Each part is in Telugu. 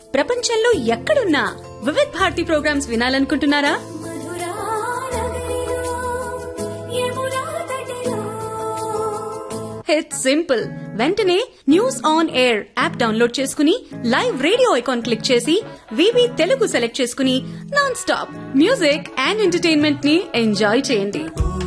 ప్రపంచంలో ఎక్కడున్నా వివిధ్ భారతి ప్రోగ్రామ్స్ వినాలనుకుంటున్నారా ఇట్స్ సింపుల్ వెంటనే news on air app download చేసుకుని లైవ్ రేడియో ఐకాన్ క్లిక్ చేసి వివి తెలుగు సెలెక్ట్ చేసుకుని non stop music and entertainment ని ఎంజాయ్ చేయండి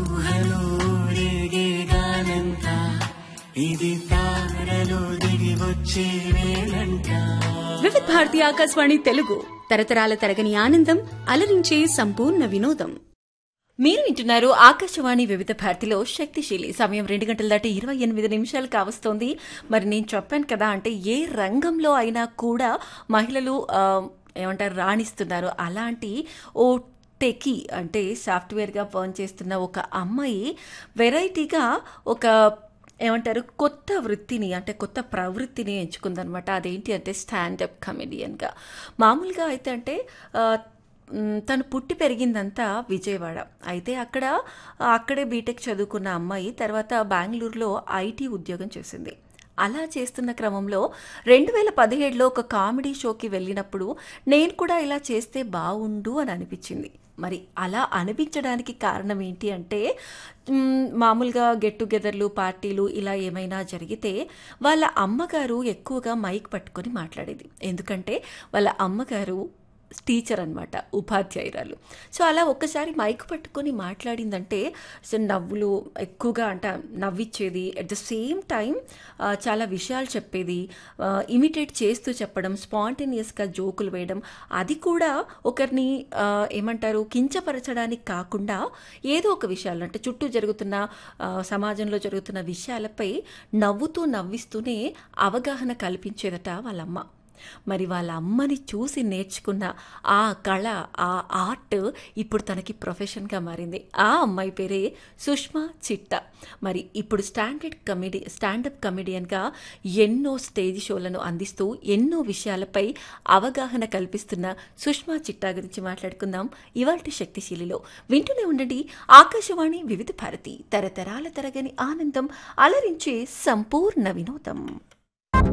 వివిధ భారతి ఆకాశవాణి తెలుగు తరతరాల తరగని ఆనందం అలరించే సంపూర్ణ వినోదం మీరు వింటున్నారు ఆకాశవాణి వివిధ భారతిలో శక్తిశీలి సమయం రెండు గంటల దాటి ఇరవై ఎనిమిది నిమిషాలు కావస్తోంది మరి నేను చెప్పాను కదా అంటే ఏ రంగంలో అయినా కూడా మహిళలు ఆ, ఏమంటారు రాణిస్తున్నారు అలాంటి ఓ టెకీ అంటే సాఫ్ట్వేర్గా పనిచేస్తున్న ఒక అమ్మాయి వెరైటీగా ఒక ఏమంటారు కొత్త వృత్తిని అంటే కొత్త ప్రవృత్తిని ఎంచుకుందనమాట అదేంటి అంటే స్టాండప్ కమెడియన్గా మామూలుగా అయితే అంటే ఆ, మ్, తను పుట్టి పెరిగిందంతా విజయవాడ అయితే అక్కడ అక్కడే బీటెక్ చదువుకున్న అమ్మాయి తర్వాత బెంగళూరులో ఐటీ ఉద్యోగం చేసింది అలా చేస్తున్న క్రమంలో రెండు వేల పదిహేడులో ఒక కామెడీ షోకి వెళ్ళినప్పుడు నేను కూడా ఇలా చేస్తే బాగుండు అని అనిపించింది మరి అలా అనిపించడానికి కారణం ఏంటి అంటే మ్, మామూలుగా గెట్ టుగెదర్లు పార్టీలు ఇలా ఏమైనా జరిగితే వాళ్ళ అమ్మగారు ఎక్కువగా మైక్ పట్టుకొని మాట్లాడేది ఎందుకంటే వాళ్ళ అమ్మగారు టీచర్ అనమాట ఉపాధ్యాయురాలు సో అలా ఒక్కసారి మైక్ పట్టుకొని మాట్లాడిందంటే సో నవ్వులు ఎక్కువగా అంట నవ్విచ్చేది అట్ ద సేమ్ టైం చాలా విషయాలు చెప్పేది ఇమిటేట్ చేస్తూ చెప్పడం స్పాంటేనియస్గా జోకులు వేయడం అది కూడా ఒకరిని ఆ, ఏమంటారు కించపరచడానికి కాకుండా ఏదో ఒక విషయాలు అంటే చుట్టూ జరుగుతున్న ఆ, సమాజంలో జరుగుతున్న విషయాలపై నవ్వుతూ నవ్విస్తూనే అవగాహన కల్పించేదట వాళ్ళమ్మ మరి వాళ్ళ అమ్మని చూసి నేర్చుకున్న ఆ కళ ఆ ఆర్ట్ ఇప్పుడు తనకి ప్రొఫెషన్గా మారింది ఆ అమ్మాయి పేరే సుష్మా చిట్ట మరి ఇప్పుడు స్టాండర్డ్ కమెడీ స్టాండప్ కమెడియన్గా ఎన్నో స్టేజ్ షోలను అందిస్తూ ఎన్నో విషయాలపై అవగాహన కల్పిస్తున్న సుష్మా చిట్టా గురించి మాట్లాడుకుందాం ఇవాల్టి శక్తిశీలిలో వింటూనే ఉండండి ఆకాశవాణి వివిధ భారతి తరతరాల తరగని ఆనందం అలరించే సంపూర్ణ వినోదం